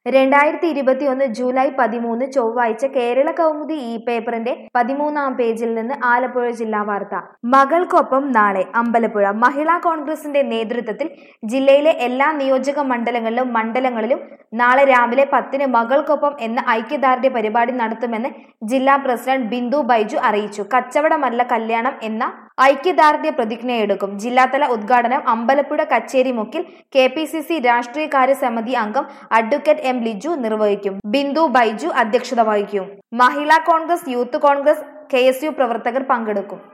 രണ്ടായിരത്തി ഇരുപത്തിയൊന്ന് ജൂലൈ പതിമൂന്ന് ചൊവ്വാഴ്ച കേരള കൗമുദി ഇ പേപ്പറിന്റെ പതിമൂന്നാം പേജിൽ നിന്ന് ആലപ്പുഴ ജില്ലാ വാർത്ത മകൾക്കൊപ്പം നാളെ അമ്പലപ്പുഴ മഹിളാ കോൺഗ്രസിന്റെ നേതൃത്വത്തിൽ ജില്ലയിലെ എല്ലാ നിയോജക മണ്ഡലങ്ങളിലും മണ്ഡലങ്ങളിലും നാളെ രാവിലെ പത്തിന് മകൾക്കൊപ്പം എന്ന ഐക്യദാർഢ്യ പരിപാടി നടത്തുമെന്ന് ജില്ലാ പ്രസിഡന്റ് ബിന്ദു ബൈജു അറിയിച്ചു കച്ചവടമല്ല കല്യാണം എന്ന ഐക്യദാർഢ്യ പ്രതിജ്ഞയെടുക്കും ജില്ലാതല ഉദ്ഘാടനം അമ്പലപ്പുഴ കച്ചേരി മുക്കിൽ കെ പി സി സി രാഷ്ട്രീയകാര്യ സമിതി അംഗം അഡ്വക്കേറ്റ് എം ലിജു നിർവഹിക്കും ബിന്ദു ബൈജു അധ്യക്ഷത വഹിക്കും മഹിളാ കോൺഗ്രസ് യൂത്ത് കോൺഗ്രസ് കെ പ്രവർത്തകർ പങ്കെടുക്കും